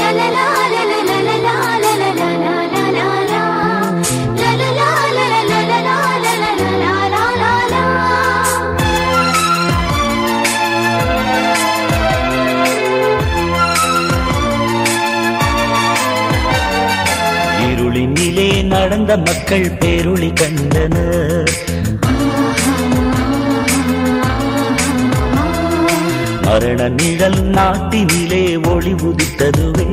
இருளினிலே நடந்த மக்கள் பேரொளி கண்டனர் மரண நிழல் நாட்டினிலே ஒளி உதித்ததுவே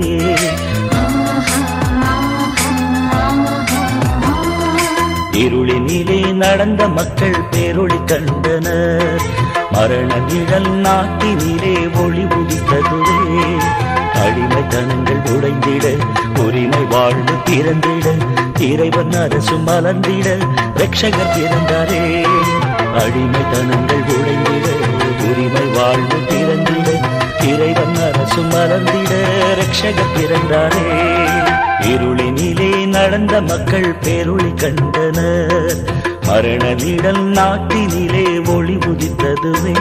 இருளினிலே நடந்த மக்கள் பேரொளி கண்டனர் மரண நிழல் நாட்டினிலே ஒளி உதித்ததுவே அடிமைத்தனங்கள் உடைந்திட உரிமை வாழ்வு பிறந்திட இறைவன் அரசு மலர்ந்திட ரட்சகர் பிறந்தாரே அடிமைத்தனங்கள் உடைந்திட உரிமை வாழ்வு பிறந்திட இறைவன் அரசு மலர்ந்திட ரட்சகர் பிறந்தாரே இருளினிலே நடந்த மக்கள் பேரொளி கண்டனர் மரண நிழல் நாட்டினிலே ஒளி உதித்ததுவே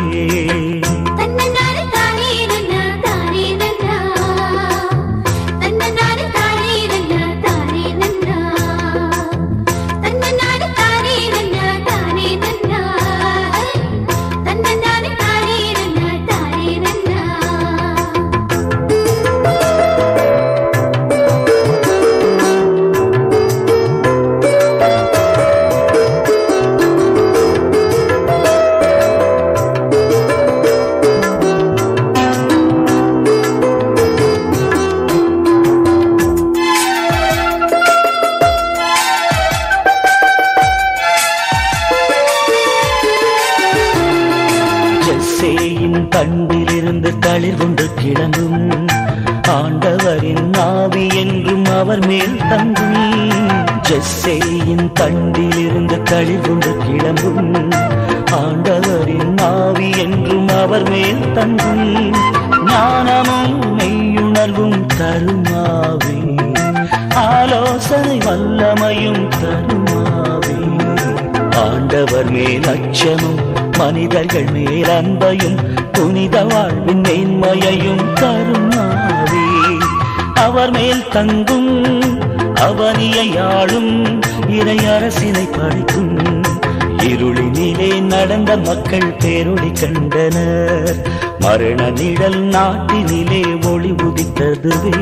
ஜெஸ்ஸேயின் கண்பிலிருந்து தளிர் கொண்டு கிளம்பும் ஆண்டவரின் ஆவி என்றும் அவர் மேல் தங்கும் ஜெஸ்ஸேயின் கண்டிலிருந்து தளிர் கொண்டு கிளம்பும் ஆண்டவரின் ஆவி என்றும் அவர் மேல் தங்கும் ஞானமும் மெய்யுணர்வும் தருமாவே ஆலோசனை வல்லமையும் தருமாவே ஆண்டவர் மேல் அச்சமும் மனிதர்கள் மேல் அன்பையும் புனித வாழ்வின் மேன்மையையும் கருணாவே அவர் மேல் தங்கும் அவனியாளும் இறை அரசினை படைக்கும் இருளினிலே நடந்த மக்கள் பேரொளி கண்டனர் மரண நிழல் நாட்டினிலே ஒளி உதித்ததுவே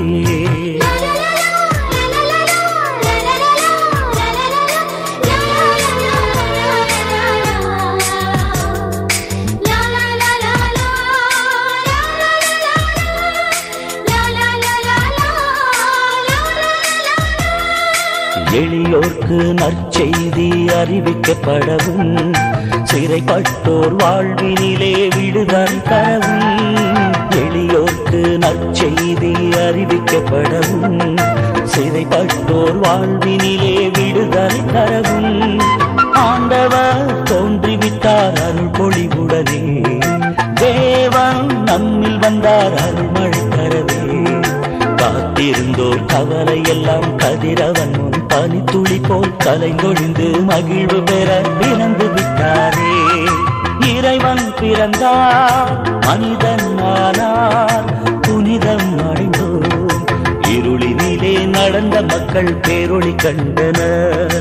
எளியோர்க்கு நற்செய்தி அறிவிக்கப்படவும் சிறைப்பட்டோர் வாழ்வினிலே விடுதலை தரவும் எளியோர்க்கு நற்செய்தி அறிவிக்கப்படவும் சிறைப்பட்டோர் வாழ்வினிலே விடுதலை தரவும் ஆண்டவர் தோன்றிவிட்டார் அருள் பொழிவுடனே தேவன் நம்மில் வந்தார் அருள் மழை தரவே காத்திருந்தோர் கவலை எல்லாம் கதிரவன் முன் பனித்துளி போல் கலைந்தொழிந்து மகிழ்வு பெற பிறந்து விட்டாரே இறைவன் பிறந்தார் மனிதன் ஆனார் புனிதம் அடைந்தோம் இருளினிலே நடந்த மக்கள் பேரொளி கண்டனர்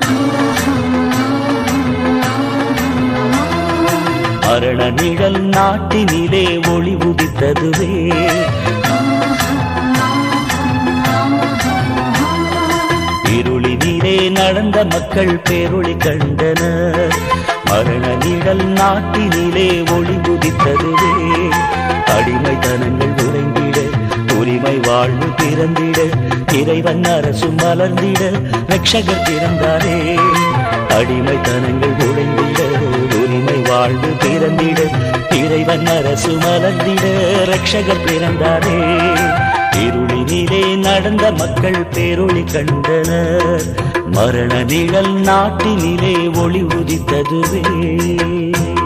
மரண நிழல் நாட்டினிலே ஒளி உதித்ததுவே இருளினிலே நடந்த மக்கள் பேரொளி கண்டனர் மரண நிழல் நாட்டினிலே ஒளி உதித்ததுவே அடிமைத்தனங்கள் உறைந்திட உரிமை வாழ்வு பிறந்திட இறைவன் அரசு மலர்ந்திட ரட்சகர் பிறந்தாரே அடிமைத்தனங்கள் உழைந்திட உரிமை வாழ்வு பிறந்திட இறைவன் அரசு மலர்ந்திட ரட்சகர் பிறந்தாரே இருளினிலே நடந்த மக்கள் பேரொளி கண்டனர் மரண நிழல் நாட்டினிலே ஒளி உதித்ததுவே